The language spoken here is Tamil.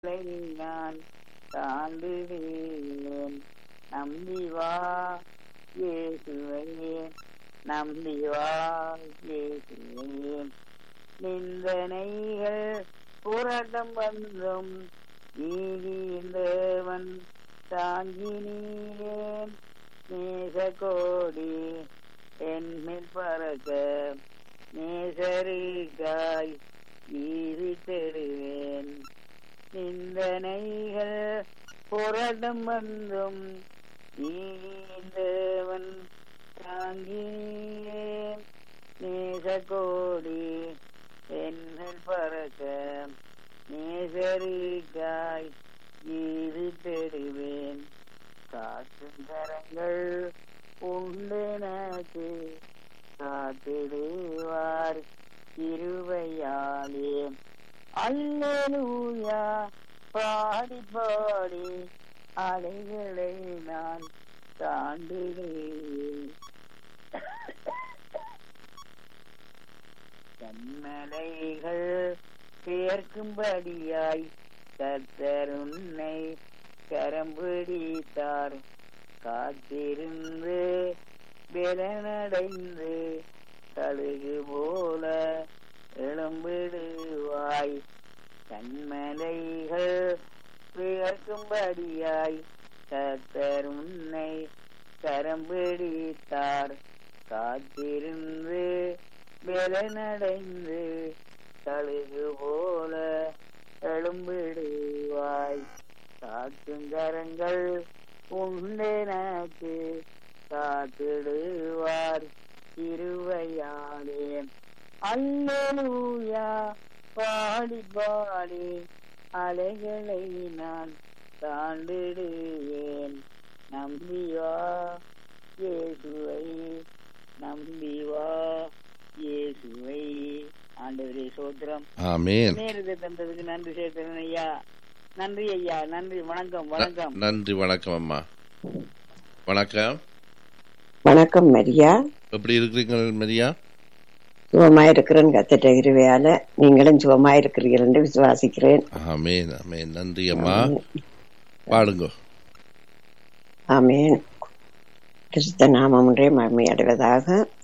நான் தாண்டுவேன் நம்பி வா இயேசுவையே நம்பி வா இயேசுவையே நிந்தனைகள் புரட்டம் வந்தும் நீதியின் தேவன் தாங்கினீரேன் நேச கோடி என்மேல் பறக்க நேசருக்காய் ஈவி தெருவேன் நிந்தனைகள் புரட்டம் வந்தும் நீதியின் தேவன் தாங்கினீரேன் நேச கோடி என்னில் பறக்க நேசரிக்காய் ஈடு பெறுவேன் காற்றும் கரங்கள் உண்டெனக்கு காத்திடுவார் இருவையாலே அல்லேலூயா பாடி பாடி அலைகளை நான் தாண்டுகிறேன் கண்மலைகள் சேர்க்கும்படியாய் கர்த்தர் உன்னை கரம் பிடித்தார் காத்திருந்து பலனடைந்து கழுகு போல எழும்பிடுவாய் கண்மலைகள் வியர்க்கும்படியாய் கர்த்தர் உன்னை கரம் பிடித்தார் காத்திருந்து பலனடைந்து கழுகு போல எழும்பிடுவாய் காற்றும் கரங்கள் உண்டெனக்கு காத்திடுவார் திருவையாளே அல்லூயா பாடி பாடி அலைகளை நான் தாண்டிடுவேன் நம்பிவா இயேசுவை நம்பிவா இயேசுவை ஆண்டவரே சோத்திரம் ஆமேன் நேரத்தை தந்ததுக்கு நன்றி சேர்த்தேன் ஐயா நன்றி ஐயா நன்றி வணக்கம் வணக்கம் நன்றி வணக்கம் அம்மா வணக்கம் வணக்கம் மரியா எப்படி இருக்கிறீங்க மரியா சுகமா இருக்கிறேன் கத்திட்ட இருவையால நீங்களும் சுகமா இருக்கிறீர்கள் என்று விசுவாசிக்கிறேன் ஆமேன் ஆமேன் நன்றி அம்மா பாடுங்க ஆமேன் கிறிஸ்த நாமம் ஒன்றே மகிமை அடைவதாக